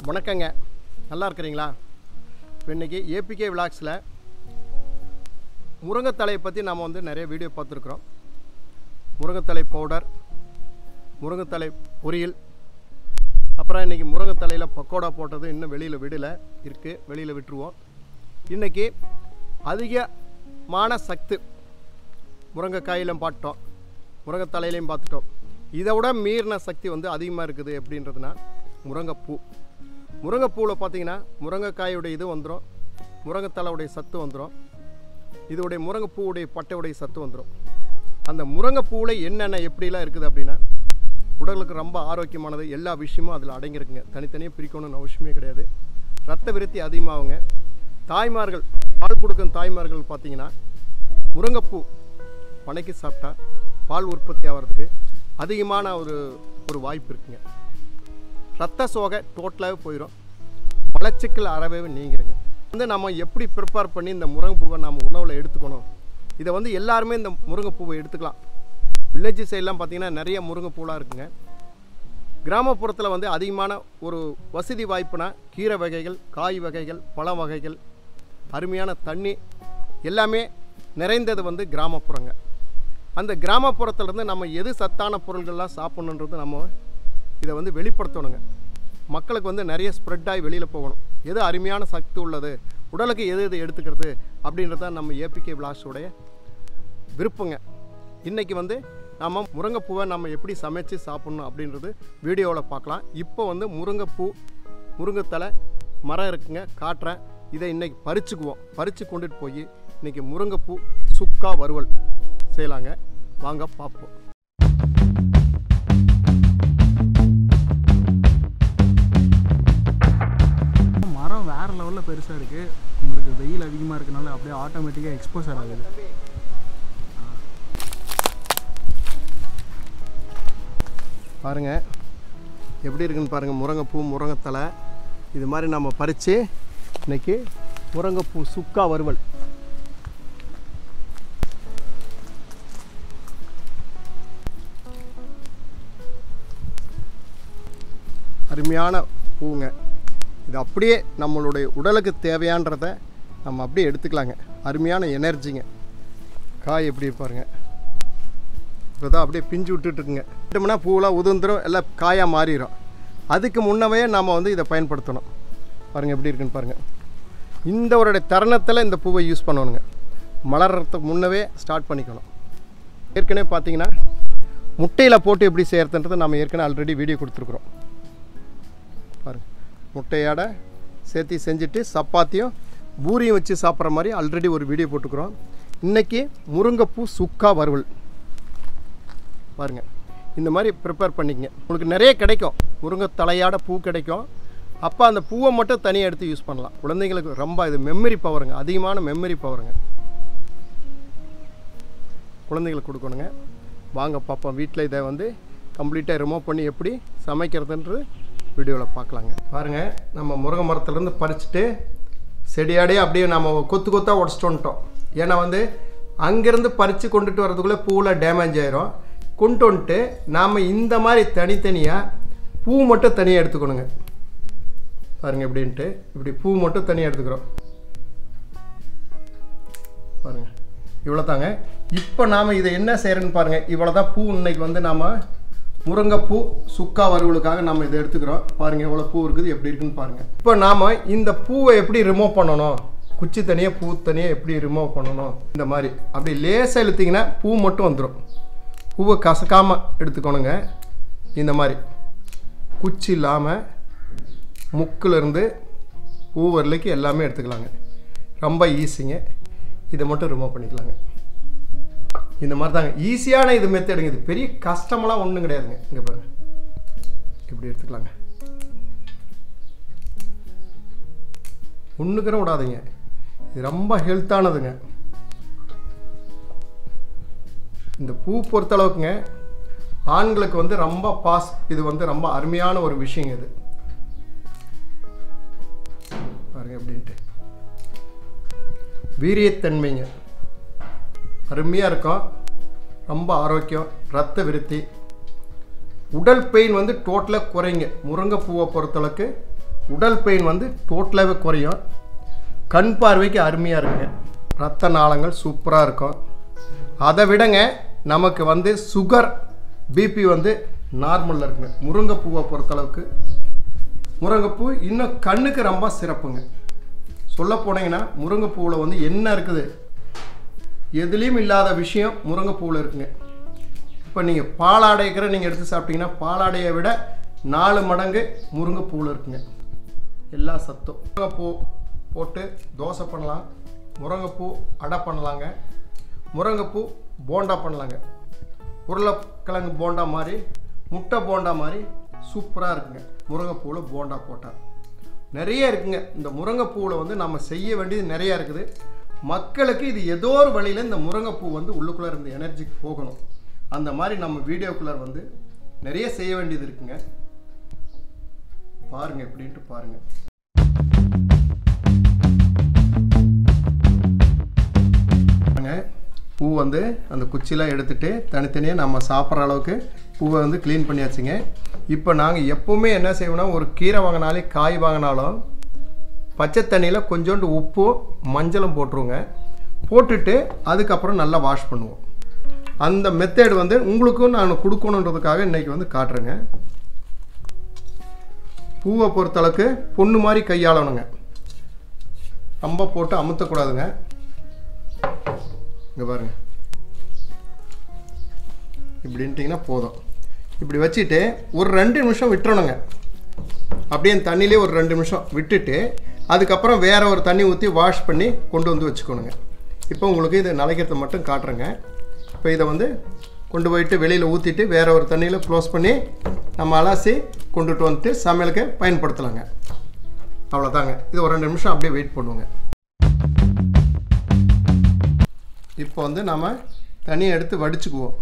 வணக்கங்க நல்லா இருக்கிறீங்களா இப்போ இன்றைக்கி ஏபிகே விளாக்ஸில் முருங்கைத்தலையை பற்றி நாம் வந்து நிறைய வீடியோ பார்த்துருக்குறோம் முருங்கைத்தலை பவுடர் முருங்கைத்தலை பொரியல் அப்புறம் இன்றைக்கி முருங்கைத்தலையில் பக்கோடா போட்டது இன்னும் வெளியில் விடலை இருக்குது வெளியில் விட்டுருவோம் இன்றைக்கி அதிகமான சத்து முருங்கைக்காயிலும் பார்த்தோம் முருங்கைத்தலையிலையும் பார்த்துட்டோம் இதை விட மீறின சக்தி வந்து அதிகமாக இருக்குது எப்படின்றதுனா முருங்கைப்பூ முருங்கைப்பூவில் பார்த்தீங்கன்னா முருங்கைக்காயோடைய இது வந்துடும் முருங்கைத்தலையுடைய சத்து வந்துடும் இதோடைய முருங்கைப்பூவுடைய பட்டையுடைய சத்து வந்துடும் அந்த முருங்கைப்பூவில் என்னென்ன எப்படிலாம் இருக்குது அப்படின்னா உடலுக்கு ரொம்ப ஆரோக்கியமானது எல்லா விஷயமும் அதில் அடங்கியிருக்குங்க தனித்தனியாக பிரிக்கணும்னு அவசியமே கிடையாது ரத்த விருத்தி அதிகமாகுங்க தாய்மார்கள் பால் கொடுக்கும் தாய்மார்கள் பார்த்தீங்கன்னா முருங்கைப்பூ வணக்கி சாப்பிட்டா பால் உற்பத்தி ஆகிறதுக்கு அதிகமான ஒரு ஒரு வாய்ப்பு இருக்குங்க ரத்த சோகை டோட்டலாகவே போயிடும் மலச்சிக்கல் அறவே நீங்கிருங்க வந்து நம்ம எப்படி ப்ரிப்பேர் பண்ணி இந்த முருங்கைப்பூவை நம்ம உணவில் எடுத்துக்கணும் இதை வந்து எல்லாருமே இந்த முருங்கைப்பூவை எடுத்துக்கலாம் வில்லேஜ் சைட்லாம் பார்த்திங்கன்னா நிறைய முருங்கைப்பூலாம் இருக்குங்க கிராமப்புறத்தில் வந்து அதிகமான ஒரு வசதி வாய்ப்புனா கீரை வகைகள் காய் வகைகள் பழ வகைகள் அருமையான தண்ணி எல்லாமே நிறைந்தது வந்து கிராமப்புறங்க அந்த கிராமப்புறத்துலேருந்து நம்ம எது சத்தான பொருள்கள்லாம் சாப்பிட்ணுன்றது நம்ம இதை வந்து வெளிப்படுத்தணுங்க மக்களுக்கு வந்து நிறைய ஸ்ப்ரெட் ஆகி வெளியில் போகணும் எது அருமையான சக்தி உள்ளது உடலுக்கு எது எது எடுத்துக்கிறது அப்படின்றது தான் நம்ம ஏபிகே விளாஸோடைய விருப்பங்க இன்றைக்கி வந்து நம்ம முருங்கைப்பூவை நம்ம எப்படி சமைச்சு சாப்பிட்ணும் அப்படின்றது வீடியோவில் பார்க்கலாம் இப்போ வந்து முருங்கைப்பூ முருங்கைத்தலை மரம் இருக்குங்க காட்டுறேன் இதை இன்றைக்கி பறிச்சுக்குவோம் பறித்து கொண்டுட்டு போய் இன்றைக்கி முருங்கைப்பூ சுக்கா வறுவல் செய்யலாங்க வாங்க பார்ப்போம் மரம் வேற லெவலில் பெருசாக இருக்குது உங்களுக்கு வெயில் அதிகமாக இருக்கனால அப்படியே ஆட்டோமேட்டிக்காக எக்ஸ்போசர் ஆகுது பாருங்கள் எப்படி இருக்குன்னு பாருங்கள் முருங்கைப்பூ முருங்கைத்தலை இது மாதிரி நம்ம பறித்து இன்னைக்கு முருங்கைப்பூ சுக்கா வறுவல் அருமையான பூங்க இது அப்படியே நம்மளுடைய உடலுக்கு தேவையான்றதை நம்ம அப்படியே எடுத்துக்கலாங்க அருமையான எனர்ஜிங்க காய் எப்படி பாருங்க இப்போ தான் அப்படியே பிஞ்சு விட்டுட்டுருக்குங்க விட்டோம்னா பூவெலாம் உதிர்ந்துடும் எல்லாம் காயாக மாறிடும் அதுக்கு முன்னவே நாம் வந்து இதை பயன்படுத்தணும் பாருங்கள் எப்படி இருக்குன்னு பாருங்கள் இந்த ஒரு தருணத்தில் இந்த பூவை யூஸ் பண்ணணுங்க மலர்றதுக்கு முன்னவே ஸ்டார்ட் பண்ணிக்கணும் ஏற்கனவே பார்த்தீங்கன்னா முட்டையில் போட்டு எப்படி செய்கிறதுன்றது நம்ம ஏற்கனவே ஆல்ரெடி வீடியோ கொடுத்துருக்குறோம் பாருங்கள் முட்டையோட சேர்த்து செஞ்சுட்டு சப்பாத்தியும் பூரியும் வச்சு சாப்பிட்ற மாதிரி ஆல்ரெடி ஒரு வீடியோ போட்டுக்கிறோம் இன்றைக்கி முருங்கைப்பூ சுக்கா வறுவல் பாருங்கள் இந்த மாதிரி ப்ரிப்பேர் பண்ணிக்கங்க உங்களுக்கு நிறைய கிடைக்கும் முருங்கை தலையாட பூ கிடைக்கும் அப்போ அந்த பூவை மட்டும் தனியாக எடுத்து யூஸ் பண்ணலாம் குழந்தைங்களுக்கு ரொம்ப இது மெமரி பவருங்க அதிகமான மெமரி பவருங்க குழந்தைங்களுக்கு கொடுக்கணுங்க வாங்க பார்ப்போம் வீட்டில் இதை வந்து கம்ப்ளீட்டாக ரிமூவ் பண்ணி எப்படி சமைக்கிறதுன்றது வீடியோவில் பார்க்கலாங்க பாருங்கள் நம்ம முருங்கை மரத்துலேருந்து பறிச்சுட்டு செடியாடே அப்படியே நம்ம கொத்து கொத்தாக உடச்சிட்டு வந்துட்டோம் ஏன்னா வந்து அங்கேருந்து பறித்து கொண்டுட்டு வரதுக்குள்ளே பூவில் டேமேஜ் ஆயிரும் கொண்டு வந்துட்டு நாம் இந்த மாதிரி தனித்தனியாக பூ மட்டும் தனியாக எடுத்துக்கணுங்க பாருங்கள் எப்படின்ட்டு இப்படி பூ மட்டும் தனியாக எடுத்துக்கிறோம் பாருங்கள் இவ்வளோ தாங்க இப்போ நாம் இதை என்ன செய்கிறேன்னு பாருங்கள் இவ்வளோ தான் பூ இன்னைக்கு வந்து நாம் முருங்கைப்பூ சுக்கா வறுவலுக்காக நம்ம இதை எடுத்துக்கிறோம் பாருங்கள் எவ்வளோ பூ இருக்குது எப்படி இருக்குன்னு பாருங்கள் இப்போ நாம் இந்த பூவை எப்படி ரிமூவ் பண்ணணும் குச்சி தனியாக பூ தனியாக எப்படி ரிமூவ் பண்ணணும் இந்த மாதிரி அப்படி லேசாக இழுத்திங்கன்னா பூ மட்டும் வந்துடும் பூவை கசக்காமல் எடுத்துக்கணுங்க இந்த மாதிரி குச்சி இல்லாமல் முக்கிலிருந்து பூ வரலைக்கு எல்லாமே எடுத்துக்கலாங்க ரொம்ப ஈஸிங்க இதை மட்டும் ரிமூவ் பண்ணிக்கலாங்க இந்த மாதிரி தாங்க ஈஸியான இது மெத்தடுங்க இது பெரிய கஷ்டமெல்லாம் ஒன்றும் கிடையாதுங்க இங்கே பாருங்க இப்படி எடுத்துக்கலாங்க ஒன்றுக்கிற விடாதீங்க இது ரொம்ப ஹெல்த்தானதுங்க இந்த பூ பொறுத்தளவுக்குங்க ஆண்களுக்கு வந்து ரொம்ப பாஸ் இது வந்து ரொம்ப அருமையான ஒரு விஷயங்க இது பாருங்க எப்படின்ட்டு வீரியத்தன்மைங்க அருமையாக இருக்கும் ரொம்ப ஆரோக்கியம் ரத்த விருத்தி உடல் பெயின் வந்து டோட்டலாக குறைங்க முருங்கைப்பூவை பொறுத்தளவுக்கு உடல் பெயின் வந்து டோட்டலாகவே குறையும் கண் பார்வைக்கு அருமையாக இருக்குங்க ரத்த நாளங்கள் சூப்பராக இருக்கும் அதை விடங்க நமக்கு வந்து சுகர் பிபி வந்து நார்மலில் இருக்குங்க முருங்கைப்பூவை பொறுத்தளவுக்கு முருங்கைப்பூ இன்னும் கண்ணுக்கு ரொம்ப சிறப்புங்க சொல்ல போனீங்கன்னா முருங்கைப்பூவில் வந்து என்ன இருக்குது எதுலேயும் இல்லாத விஷயம் முருங்கைப்பூவில் இருக்குங்க இப்போ நீங்கள் பாலாடைக்கிற நீங்கள் எடுத்து சாப்பிட்டீங்கன்னா பாலாடையை விட நாலு மடங்கு முருங்கைப்பூவில் இருக்குங்க எல்லா சத்தும் முருங்கைப்பூ போட்டு தோசை பண்ணலாம் முருங்கைப்பூ அடை பண்ணலாங்க முருங்கைப்பூ போண்டா பண்ணலாங்க உருளைக்கிழங்கு போண்டா மாதிரி முட்டை போண்டா மாதிரி சூப்பராக இருக்குங்க முருங்கைப்பூவில் போண்டா போட்டால் நிறைய இருக்குங்க இந்த முருங்கைப்பூவில் வந்து நம்ம செய்ய வேண்டியது நிறையா இருக்குது மக்களுக்கு இது ஏதோ ஒரு வழியில் இந்த முருங்கைப்பூ வந்து உள்ளுக்குள்ளே இருந்த எனர்ஜிக்கு போகணும் அந்த மாதிரி நம்ம வீடியோக்குள்ளே வந்து நிறைய செய்ய வேண்டியது இருக்குங்க பாருங்க எப்படின்ட்டு பாருங்க பாருங்க, பூ வந்து அந்த குச்சிலாம் எடுத்துட்டு தனித்தனியாக நம்ம சாப்பிட்ற அளவுக்கு பூவை வந்து க்ளீன் பண்ணியாச்சுங்க இப்போ நாங்கள் எப்போவுமே என்ன செய்வோம்னா ஒரு கீரை வாங்கினாலே காய் வாங்கினாலும் பச்சை தண்ணியில் கொஞ்சோண்டு உப்பும் மஞ்சளும் போட்டுருவோங்க போட்டுட்டு அதுக்கப்புறம் நல்லா வாஷ் பண்ணுவோம் அந்த மெத்தேடு வந்து உங்களுக்கும் நான் கொடுக்கணுன்றதுக்காக இன்றைக்கி வந்து காட்டுறேங்க பூவை பொறுத்தளவுக்கு பொண்ணு மாதிரி கையாளணுங்க ரொம்ப போட்டு அமுத்தக்கூடாதுங்க இங்கே பாருங்க இப்படின்ட்டிங்கன்னா போதும் இப்படி வச்சுட்டு ஒரு ரெண்டு நிமிஷம் விட்டுறணுங்க அப்படியே அந்த தண்ணியிலே ஒரு ரெண்டு நிமிஷம் விட்டுட்டு அதுக்கப்புறம் வேற ஒரு தண்ணி ஊற்றி வாஷ் பண்ணி கொண்டு வந்து வச்சுக்கணுங்க இப்போ உங்களுக்கு இது நலைக்கிறத மட்டும் காட்டுறேங்க இப்போ இதை வந்து கொண்டு போயிட்டு வெளியில் ஊற்றிட்டு வேற ஒரு தண்ணியில் க்ளோஸ் பண்ணி நம்ம அலசி கொண்டுட்டு வந்துட்டு சமையலுக்கு பயன்படுத்தலாங்க அவ்வளோதாங்க இது ஒரு ரெண்டு நிமிஷம் அப்படியே வெயிட் பண்ணுவோங்க இப்போ வந்து நம்ம தனியை எடுத்து வடிச்சுக்குவோம்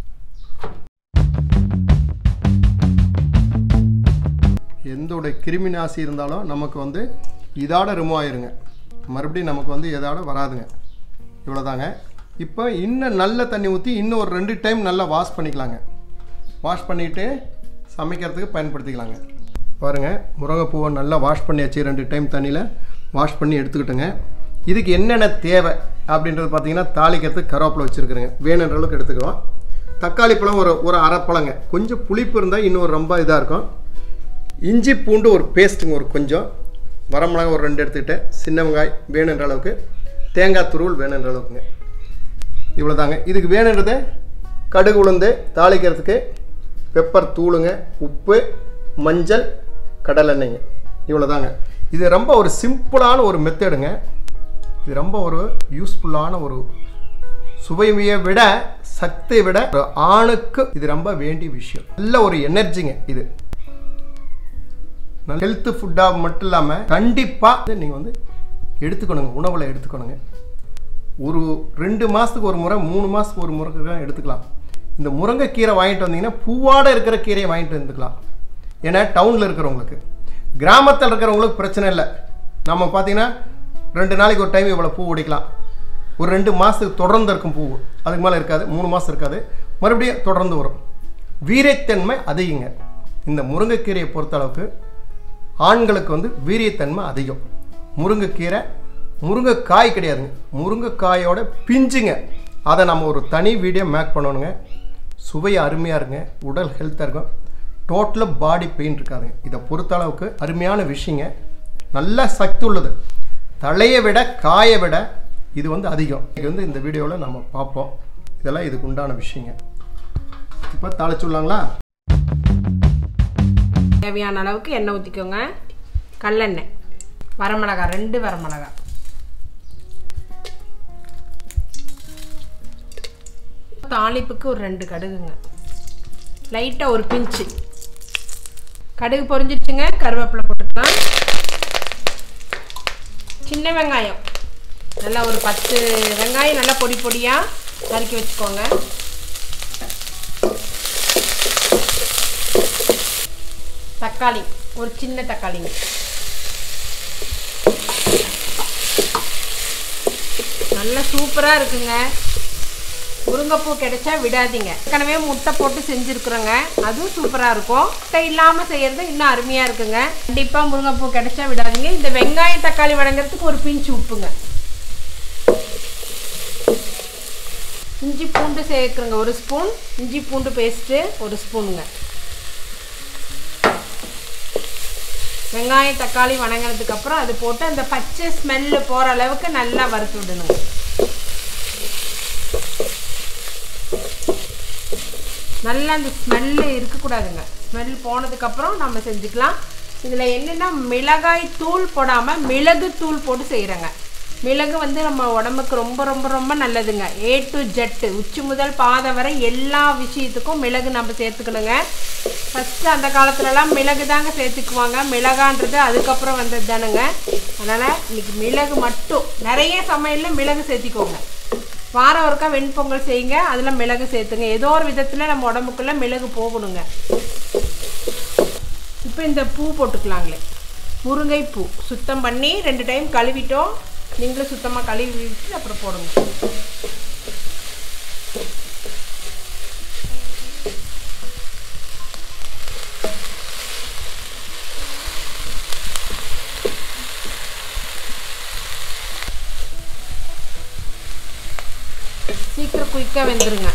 எந்தோட கிருமி நாசி இருந்தாலும் நமக்கு வந்து இதோட ரிமூவ் ஆயிருங்க மறுபடியும் நமக்கு வந்து எதோட வராதுங்க இவ்வளோதாங்க இப்போ இன்னும் நல்ல தண்ணி ஊற்றி இன்னும் ஒரு ரெண்டு டைம் நல்லா வாஷ் பண்ணிக்கலாங்க வாஷ் பண்ணிவிட்டு சமைக்கிறதுக்கு பயன்படுத்திக்கலாங்க பாருங்கள் முருங்கைப்பூவை நல்லா வாஷ் பண்ணியாச்சு ரெண்டு டைம் தண்ணியில் வாஷ் பண்ணி எடுத்துக்கிட்டோங்க இதுக்கு என்னென்ன தேவை அப்படின்றது பார்த்தீங்கன்னா தாளிக்கிறதுக்கு கருவேப்பிலை வச்சுருக்குறேங்க வேணுன்ற அளவுக்கு எடுத்துக்கிறோம் தக்காளி பழம் ஒரு ஒரு அரை பழங்க கொஞ்சம் புளிப்பு இருந்தால் இன்னும் ரொம்ப இதாக இருக்கும் இஞ்சி பூண்டு ஒரு பேஸ்ட்டுங்க ஒரு கொஞ்சம் வரமிளகாய் ஒரு ரெண்டு எடுத்துக்கிட்டேன் சின்ன வெங்காய் வேணுன்ற அளவுக்கு தேங்காய் துருவல் வேணுன்ற அளவுக்குங்க இவ்வளோதாங்க இதுக்கு வேணுன்றதை கடுகு உளுந்து தாளிக்கிறதுக்கு பெப்பர் தூளுங்க உப்பு மஞ்சள் கடலெண்ணெய்ங்க இவ்வளோதாங்க இது ரொம்ப ஒரு சிம்பிளான ஒரு மெத்தடுங்க இது ரொம்ப ஒரு யூஸ்ஃபுல்லான ஒரு சுவைமையை விட சக்தியை விட ஒரு ஆணுக்கு இது ரொம்ப வேண்டிய விஷயம் நல்ல ஒரு எனர்ஜிங்க இது ஹெல்த் ஃபுட்டாக மட்டும் இல்லாமல் கண்டிப்பாக நீங்கள் வந்து எடுத்துக்கணுங்க உணவில் எடுத்துக்கணுங்க ஒரு ரெண்டு மாதத்துக்கு ஒரு முறை மூணு மாதத்துக்கு ஒரு முறை தான் எடுத்துக்கலாம் இந்த முருங்கைக்கீரை வாங்கிட்டு வந்தீங்கன்னா பூவாட இருக்கிற கீரையை வாங்கிட்டு வந்துக்கலாம் ஏன்னா டவுனில் இருக்கிறவங்களுக்கு கிராமத்தில் இருக்கிறவங்களுக்கு பிரச்சனை இல்லை நம்ம பார்த்தீங்கன்னா ரெண்டு நாளைக்கு ஒரு டைம் இவ்வளோ பூ உடைக்கலாம் ஒரு ரெண்டு மாதத்துக்கு தொடர்ந்து இருக்கும் பூ அதுக்கு மேலே இருக்காது மூணு மாதம் இருக்காது மறுபடியும் தொடர்ந்து வரும் வீரியத்தன்மை அதிகங்க இந்த முருங்கைக்கீரையை பொறுத்தளவுக்கு ஆண்களுக்கு வந்து வீரியத்தன்மை அதிகம் முருங்கைக்கீரை முருங்கைக்காய் கிடையாதுங்க முருங்கைக்காயோட பிஞ்சுங்க அதை நம்ம ஒரு தனி வீடியோ மேக் பண்ணணுங்க சுவை அருமையாக இருங்க உடல் ஹெல்த்தாக இருக்கும் டோட்டலாக பாடி பெயின் இருக்காதுங்க இதை பொறுத்தளவுக்கு அருமையான விஷயங்க நல்ல சக்தி உள்ளது தலையை விட காயை விட இது வந்து அதிகம் இது வந்து இந்த வீடியோவில் நம்ம பார்ப்போம் இதெல்லாம் இதுக்கு உண்டான விஷயங்க இப்போ தாளிச்சுடலாங்களா தேவையான அளவுக்கு எண்ணெய் ஊற்றிக்கோங்க கல்லெண்ணெய் வரமிளகா ரெண்டு வரமிளகா தாளிப்புக்கு ஒரு ரெண்டு கடுகுங்க லைட்டாக ஒரு பிஞ்சு கடுகு பொரிஞ்சிடுச்சுங்க கருவேப்பிலை போட்டுக்கலாம் சின்ன வெங்காயம் நல்லா ஒரு பத்து வெங்காயம் நல்லா பொடி பொடியாக நறுக்கி வச்சுக்கோங்க தக்காளி ஒரு சின்ன தக்காளிங்க நல்லா சூப்பராக இருக்குங்க முருங்கைப்பூ கிடைச்சா விடாதீங்க ஏற்கனவே முட்டை போட்டு செஞ்சுருக்குறோங்க அதுவும் சூப்பராக இருக்கும் முட்டை இல்லாமல் செய்கிறது இன்னும் அருமையாக இருக்குங்க கண்டிப்பாக முருங்கைப்பூ கிடைச்சா விடாதீங்க இந்த வெங்காயம் தக்காளி வதங்குறதுக்கு ஒரு பிஞ்சு உப்புங்க இஞ்சி பூண்டு சேர்க்குறங்க ஒரு ஸ்பூன் இஞ்சி பூண்டு பேஸ்ட்டு ஒரு ஸ்பூனுங்க வெங்காயம் தக்காளி வணங்கினதுக்கு அப்புறம் அது போட்டு அந்த பச்சை ஸ்மெல்லு போகிற அளவுக்கு நல்லா வறுத்து விடணுங்க நல்லா அந்த ஸ்மெல்லு இருக்கக்கூடாதுங்க ஸ்மெல் போனதுக்கப்புறம் நம்ம செஞ்சுக்கலாம் இதில் என்னென்னா மிளகாய் தூள் போடாமல் மிளகு தூள் போட்டு செய்கிறேங்க மிளகு வந்து நம்ம உடம்புக்கு ரொம்ப ரொம்ப ரொம்ப நல்லதுங்க ஏ டு ஜெட்டு உச்சி முதல் பாதம் வரை எல்லா விஷயத்துக்கும் மிளகு நம்ம சேர்த்துக்கணுங்க ஃபஸ்ட்டு அந்த காலத்துலலாம் மிளகு தாங்க சேர்த்துக்குவாங்க மிளகான்றது அதுக்கப்புறம் வந்தது தானுங்க அதனால் இன்னைக்கு மிளகு மட்டும் நிறைய சமையலில் மிளகு சேர்த்திக்கோங்க வாரம் ஒருக்கா வெண்பொங்கல் செய்யுங்க அதில் மிளகு சேர்த்துங்க ஏதோ ஒரு விதத்தில் நம்ம உடம்புக்குள்ளே மிளகு போகணுங்க இப்போ இந்த பூ போட்டுக்கலாங்களே முருங்கை பூ சுத்தம் பண்ணி ரெண்டு டைம் கழுவிட்டோம் நீங்களும் சுத்தமாக கழுவி விட்டு அப்புறம் போடுங்க சீக்கிரம் குயிக்காக வெந்துருங்க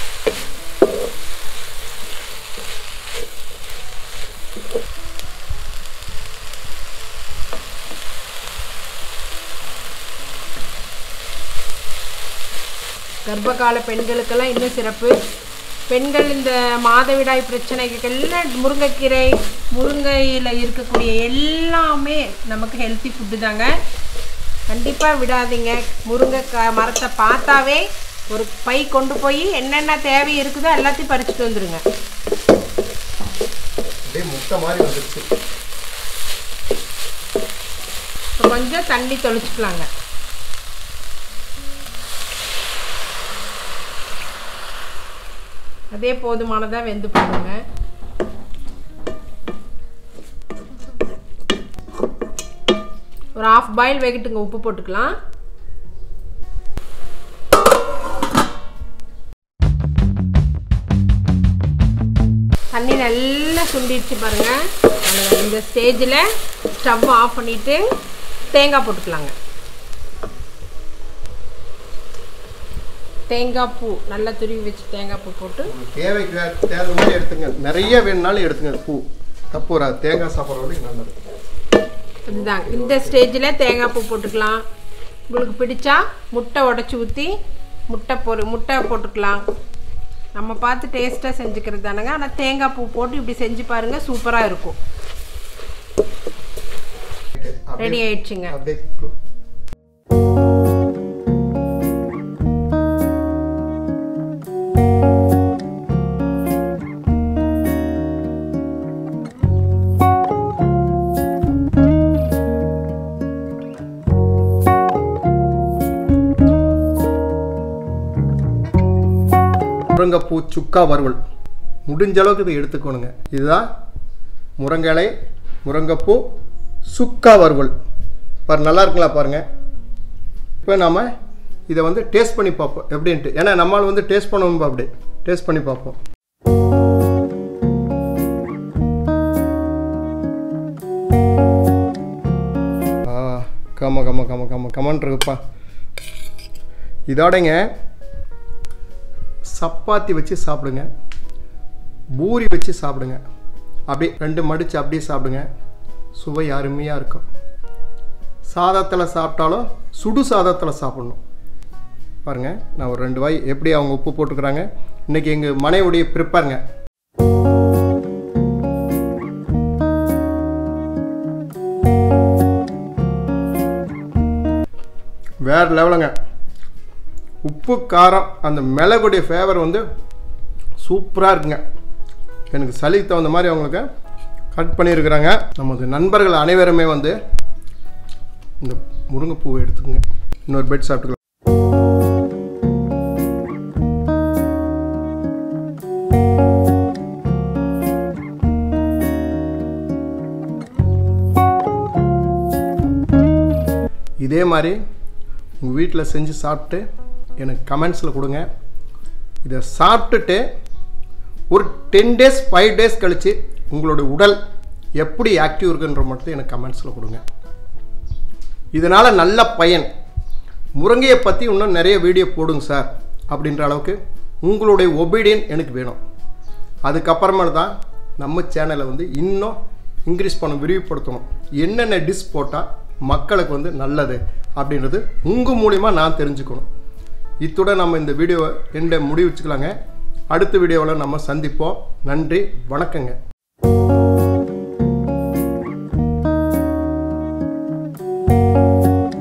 கர்ப்பகால பெண்களுக்கெல்லாம் இன்னும் சிறப்பு பெண்கள் இந்த மாதவிடாய் பிரச்சனைகள்லாம் முருங்கைக்கீரை முருங்கையில் இருக்கக்கூடிய எல்லாமே நமக்கு ஹெல்த்தி ஃபுட்டு தாங்க கண்டிப்பாக விடாதீங்க முருங்கை க மரத்தை பார்த்தாவே ஒரு பை கொண்டு போய் என்னென்ன தேவை இருக்குதோ எல்லாத்தையும் பறிச்சுட்டு வந்துடுங்க அப்படியே முட்டை மாதிரி வந்துருச்சு இப்போ கொஞ்சம் தண்ணி தொளிச்சுக்கலாங்க அதே போதுமானதாக வெந்து போடுங்க ஒரு ஆஃப் பாயில் வேகட்டுங்க உப்பு போட்டுக்கலாம் தண்ணி நல்லா சுண்டிடுச்சு பாருங்க அவ்வளவுதான். இந்த ஸ்டேஜில் ஸ்டவ் ஆஃப் பண்ணிட்டு தேங்காய் போட்டுக்கலாங்க தேங்காய் பூ நல்லா துருவி வச்சு தேங்காய் பூ போட்டு உங்களுக்கு தேவைக்கு வே- தேவை மாதிரி எடுத்துங்க நிறைய வேணும்னாலும் எடுத்துங்க பூ தப்பு வராது தேங்காய் சாப்பிட்றது நல்லது இதுதான் இந்த ஸ்டேஜில் தேங்காய் பூ போட்டுக்கலாம் உங்களுக்கு பிடிச்சா முட்டை உடச்சி ஊற்றி முட்டை பொரு முட்டை போட்டுக்கலாம் நம்ம பார்த்து டேஸ்ட்டாக செஞ்சுக்கிறது தானேங்க ஆனால் தேங்காய் பூ போட்டு இப்படி செஞ்சு பாருங்கள் சூப்பராக இருக்கும் ரெடி ஆயிடுச்சுங்க அப்படியே முருங்கைப்பூ சுக்கா வறுவல் முடிஞ்ச அளவுக்கு இதை எடுத்துக்கணுங்க இதுதான் முருங்கலை முருங்கைப்பூ சுக்கா வறுவல் பாரு நல்லா இருக்குங்களா பாருங்க இப்போ நாம இதை வந்து டேஸ்ட் பண்ணி பார்ப்போம் எப்படின்ட்டு ஏன்னா நம்மால் வந்து டேஸ்ட் பண்ணணும் அப்படி டேஸ்ட் பண்ணி பார்ப்போம் ஆ கம கம கம கம கமன் இருக்குப்பா இதோடங்க சப்பாத்தி வச்சு சாப்பிடுங்க பூரி வச்சு சாப்பிடுங்க அப்படியே ரெண்டு மடித்து அப்படியே சாப்பிடுங்க சுவை அருமையாக இருக்கும் சாதத்தில் சாப்பிட்டாலும் சுடு சாதத்தில் சாப்பிடணும் பாருங்கள் நான் ஒரு ரெண்டு வாய் எப்படி அவங்க உப்பு போட்டுக்கிறாங்க இன்றைக்கி எங்கள் மனைவுடைய ப்ரிப்பேருங்க வேறு லெவலுங்க உப்பு காரம் அந்த மிளகுடைய ஃபேவர் வந்து சூப்பராக இருக்குங்க எனக்கு சளிக்கு தகுந்த மாதிரி அவங்களுக்கு கட் பண்ணியிருக்கிறாங்க நமது நண்பர்கள் அனைவருமே வந்து இந்த முருங்கைப்பூவை எடுத்துக்கோங்க இன்னொரு பெட் சாப்பிட்டுக்கலாம் இதே மாதிரி உங்கள் வீட்டில் செஞ்சு சாப்பிட்டு எனக்கு கமெண்ட்ஸில் கொடுங்க இதை சாப்பிட்டுட்டு ஒரு டென் டேஸ் ஃபைவ் டேஸ் கழித்து உங்களுடைய உடல் எப்படி ஆக்டிவ் இருக்குன்ற மட்டும் எனக்கு கமெண்ட்ஸில் கொடுங்க இதனால் நல்ல பயன் முருங்கையை பற்றி இன்னும் நிறைய வீடியோ போடுங்க சார் அப்படின்ற அளவுக்கு உங்களுடைய ஒபீடியன் எனக்கு வேணும் அதுக்கப்புறமேல தான் நம்ம சேனலை வந்து இன்னும் இன்க்ரீஸ் பண்ண விரிவுபடுத்தணும் என்னென்ன டிஷ் போட்டால் மக்களுக்கு வந்து நல்லது அப்படின்றது உங்கள் மூலிமா நான் தெரிஞ்சுக்கணும் இத்துடன் நம்ம இந்த வீடியோவை எந்த முடிவு வச்சுக்கலாங்க அடுத்த வீடியோவில் நம்ம சந்திப்போம் நன்றி வணக்கங்க